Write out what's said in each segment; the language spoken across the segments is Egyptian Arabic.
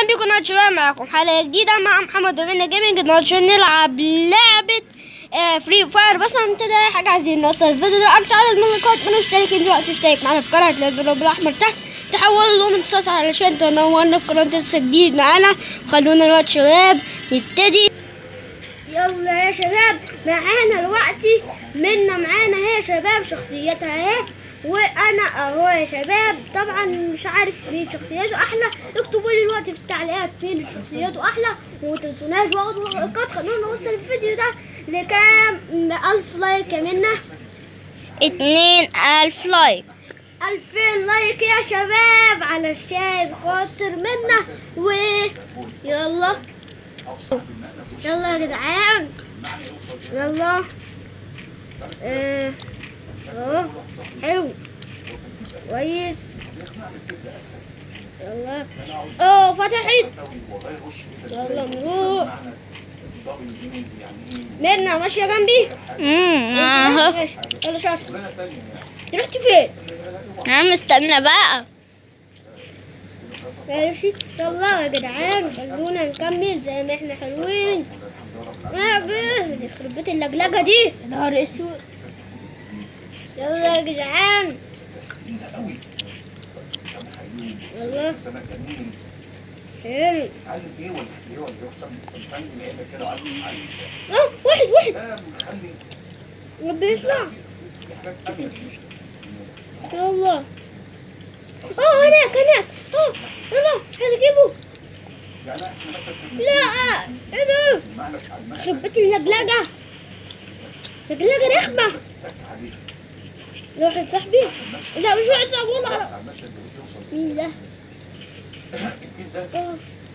بيكم قناة شباب معاكم حلقة جديدة مع محمد ومنى جيمنج النهاردة نلعب لعبة آه فري فاير بس انا مبتدئ اي حاجة عايزين نوصل الفيديو ده أكتر عدد من اللايكات من مشتركين دلوقتي اشترك معانا في قناة الزر بالأحمر تحت تحولوا له من صوص علشان تنورنا في قناة لسه جديد معانا خلونا دلوقتي شباب نبتدي يلا يا شباب معانا دلوقتي منا معانا هي يا شباب شخصيتها اهي وانا اهو يا شباب طبعا مش عارف مين شخصيته احلى اكتبوا لي دلوقتي في التعليقات مين شخصيته احلى وما تنسوناش واخدوا لايكات خلونا نوصل الفيديو ده لكام الف لايك يا منا اتنين ألف لايك ألفين لايك يا شباب علشان خاطر منا و يلا يلا يا جدعان يلا اه اهو حلو كويس يلا اه فتحت يلا نروح منا ماشية جنبي امم اهو ماشي يلا شاطر رحت فين؟ انا مستنى بقى ماشي يلا يا جدعان خلونا نكمل زي ما احنا حلوين يا بيه يخرب بيت اللجلجة دي نهار اسود يلا يا جدعان يلا حلو اه واحد واحد ربي يطلع يلا اه هناك هناك اه يلا عايز اجيبه لا ايه ده يخرب بيت اللجلجة لجلجة رخمة ده واحد صاحبي لا مش واحد صاحبي والله أعرف. مين ده؟ آه.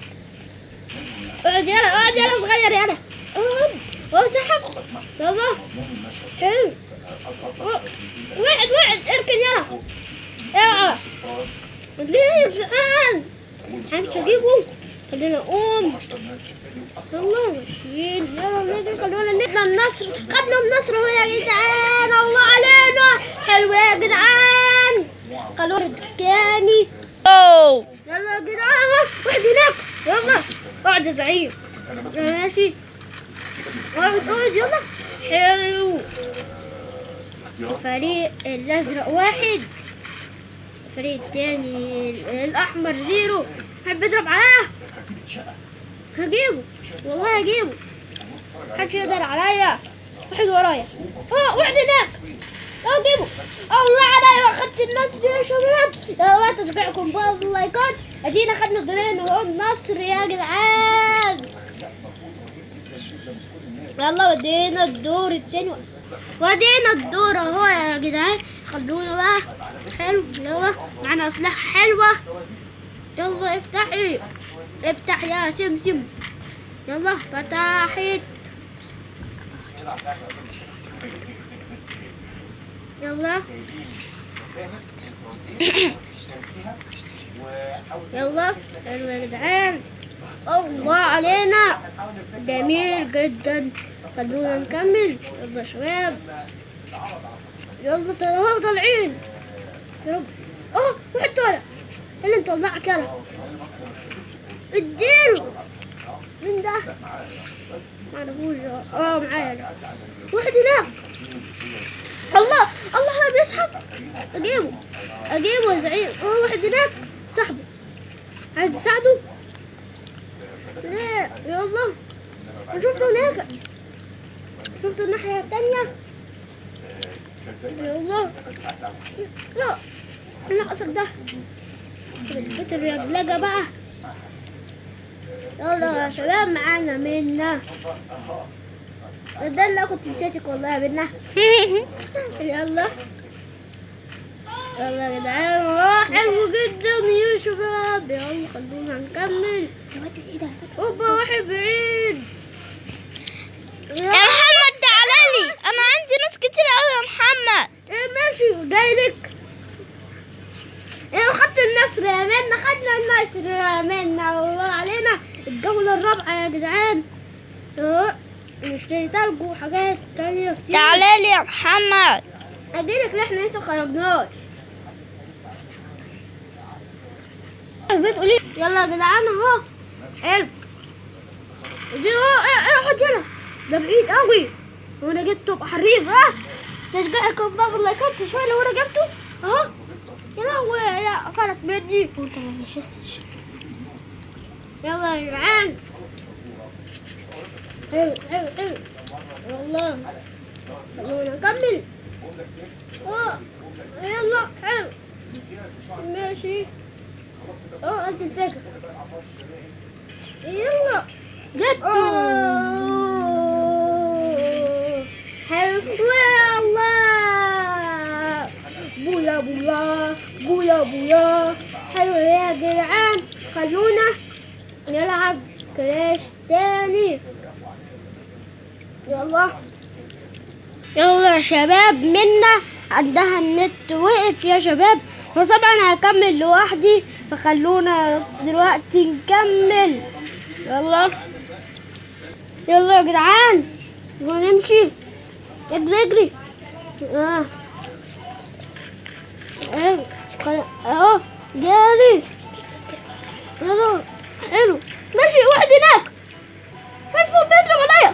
اقعد يلا اقعد يلا صغير يلا اقعد هو سحب يلا حلو آه. واحد واحد اركن يلا اوعى ليه يا جدعان عارف اجيبه خلينا نقوم يلا ماشيين يلا نجري خلونا نبدا النصر خدنا النصر اهو يا جدعان الله علينا حلو يا جدعان خلونا الثاني اوه يلا يا جدعان واحد هناك يلا اقعد يا زعيم يلا ماشي اقعد اقعد يلا حلو الفريق الازرق واحد الفريق التاني الاحمر زيرو حب يضرب عليا هجيبه والله هجيبه محدش يقدر عليا واحد ورايا اه واحد هناك اه جيبه الله عليا اخدت النصر يا شباب يا وقت تشجيعكم بقى باللايكات ادينا خدنا الدورين وهو النصر يا جدعان يلا ودينا الدور التاني ودينا الدور اهو يا جدعان خلونا بقى حلو يلا معانا اسلحه حلوه يلا افتحي افتح يا سمسم يلا فتحت يلا يلا حلو يا جدعان الله علينا جميل جدا خلونا نكمل يلا يا شباب يلا طلعوا طالعين يا رب اه واحد طالع اللي مطلعك يلا اديله مين ده؟ معرفوش اه معايا أنا. واحد هناك الله الله انا بيسحب اجيبه اجيبه يا زعيم اه واحد هناك صاحبه عايز تساعده؟ ليه يلا انا شفته هناك شفته الناحية التانية يلا لا لا قصر ده بيت الرجلجة بقى يلا يا شباب معانا منا ده اللي كنت نسيتك والله يا منا يلا يلا يا جدعان آه، حلو جدا يا شباب يلا خلونا نكمل ايه ده اوبا واحد بعيد يا محمد تعالى لي انا عندي ناس كتير قوي يا محمد ايه ماشي جاي لك ايه خدت النصر يا منا خدنا النصر يا منا والله علينا الجولة الرابعة يا جدعان اه نشتري تلج وحاجات تانية كتير تعالى لي يا محمد اديلك اللي احنا لسه خرجناش بتقولي يلا يا جدعان اهو حلو دي اه اه اقعد هنا ده بعيد قوي وانا جبته ابقى حريف اه تشجيعكم بقى باللايكات شويه لو انا جبته اهو يا لهوي لا فلت مني وانت ما بيحسش يلا يا جدعان حلو حلو حلو والله خلونا نكمل اه يلا حلو ماشي اه انت الفكرة يلا جبته حلو والله بويا بويا بويا بويا حلو يا جدعان خلونا نلعب كلاش تاني يلا يلا يا شباب منا عندها النت وقف يا شباب وطبعا هكمل لوحدي فخلونا دلوقتي نكمل يلا يلا يا جدعان ونمشي اجري اجري اه ايه خل- اهو جاري يلا حلو ماشي واحد هناك واحد فوق بيضرب عليا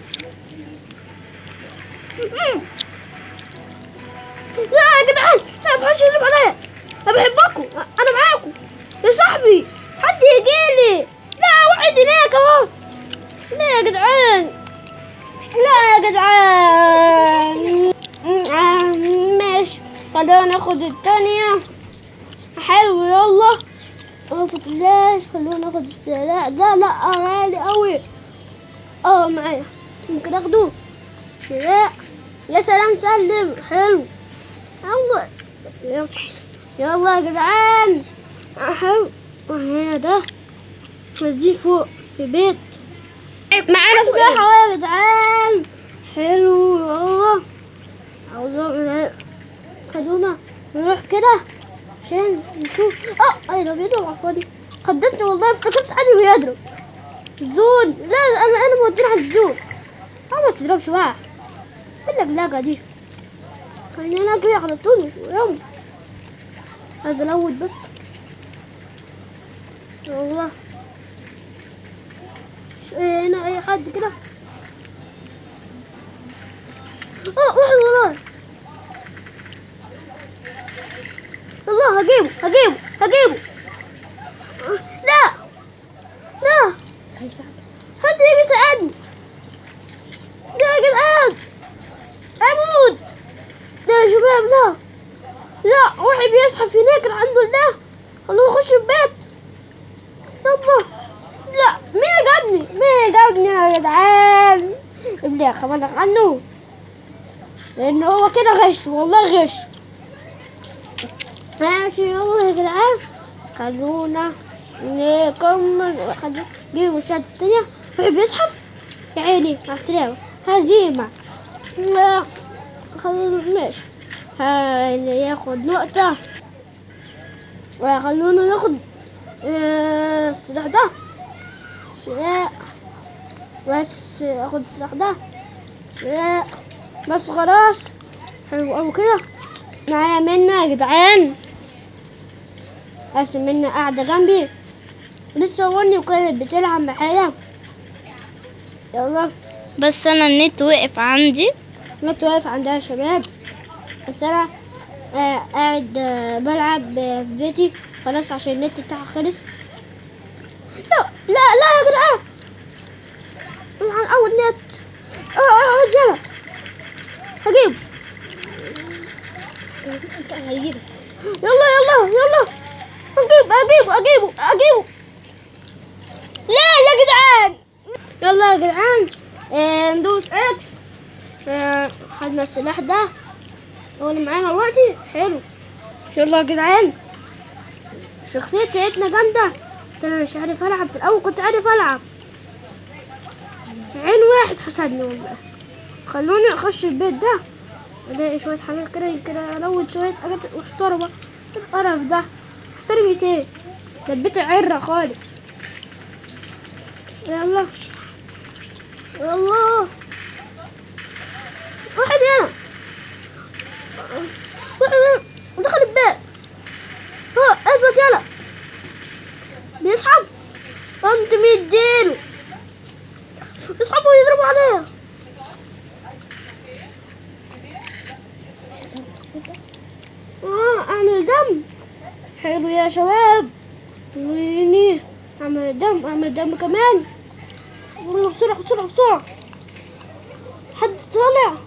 مم. لا يا جدعان لا ما حدش يضرب عليا انا بحبكم انا معاكم يا صاحبي حد يجيلي لا واحد هناك اهو لا يا جدعان لا يا جدعان آه، ماشي خلينا ناخد التانية حلو يلا ما فضلاش خلونا ناخد السلاح ده لا غالي قوي اه معايا ممكن اخده سلاح يا سلام سلم حلو يلا يلا يلا يا جدعان آه، حلو وهنا ده نازلين فوق في بيت معانا سلاح اهو يا جدعان حلو يلا عاوزة خلونا نروح كده عشان نشوف اه اي ده بيضرب على الفاضي خدتني والله افتكرت حد بيضرب زون لا انا انا مودينا على الزون اه ما تضربش بقى ايه اللجلجة دي خلينا نجري على طول مش مهم عايز الود بس والله مش هنا اي حد كده اه واحد وراي الله هجيبه هجيبه هجيبه لا لا حد يجي يساعدني لا يا جدعان اموت لا يا شباب لا لا واحد بيزحف هناك عنده ده خلوه يخش البيت يابا لا مين جابني مين جابني يا جدعان ابني خبرك عنه لان هو كده غش والله غش ماشي يلا يا جدعان خلونا نكمل خلونا نجيب المشاهد التانية واحد بيزحف يا عيني مع السلامة هزيمة لا خلونا ماشي هياخد نقطة وخلونا ناخد آه، السلاح ده سلاح بس اخد السلاح ده سلاح بس خلاص حلو اوي كده معايا منا يا جدعان بس منا قاعدة جنبي بتصورني وكانت بتلعب معايا يلا بس انا النت وقف عندي نت واقف عندها يا شباب بس انا آه قاعد آه بلعب آه في بيتي خلاص عشان النت بتاعها خلص لا لا لا يا جدعان عن اول نت اه اه اه جبل هجيب هيجيبه يلا يلا يلا اجيب اجيبه اجيبه اجيبه لا يا جدعان يلا يا جدعان آه ندوس اكس آه، خدنا السلاح ده هو اللي معانا دلوقتي حلو يلا يا جدعان الشخصية بتاعتنا جامدة بس انا مش عارف العب في الاول كنت عارف العب عين واحد حسدني والله خلوني اخش البيت ده الاقي شوية حاجات كده يمكن الود شوية حاجات محترمة إيه القرف ده محترم ايه ده البيت عرة خالص يلا يلا واحد هنا واحد هنا ودخل البيت ها اثبت يلا بيزحف قمت مديله اصحابه يضربوا عليها اه اعمل دم حلو يا شباب ويني اعمل دم اعمل دم كمان والله بسرعة بسرعة بسرعة حد طالع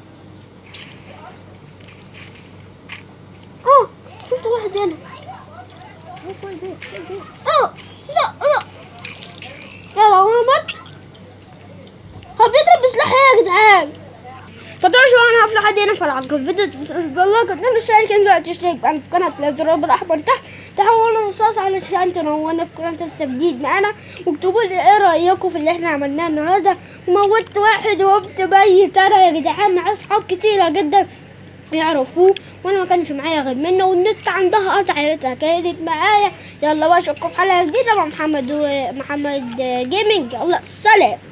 اه شفت واحد هنا اه لا لا يلا هو مات هو بيضرب بسلاح ايه يا جدعان فطبعا شو انا هفلح حد هنا فلعب الفيديو تنسوش بالله كنت نشترك انزل تشترك معنا في قناة الزرار بالاحمر تحت تحولوا نصاص علشان تنورونا في قناة الجديد معانا واكتبوا لي ايه رايكم في اللي احنا عملناه النهارده وموت واحد وقمت ميت انا يا جدعان مع اصحاب كتيرة جدا يعرفوه وانا ما كانش معايا غير منه والنت عندها قطع يا ريتها كانت معايا يلا بقى اشوفكم في حلقه جديده مع محمد ومحمد جيمنج يلا سلام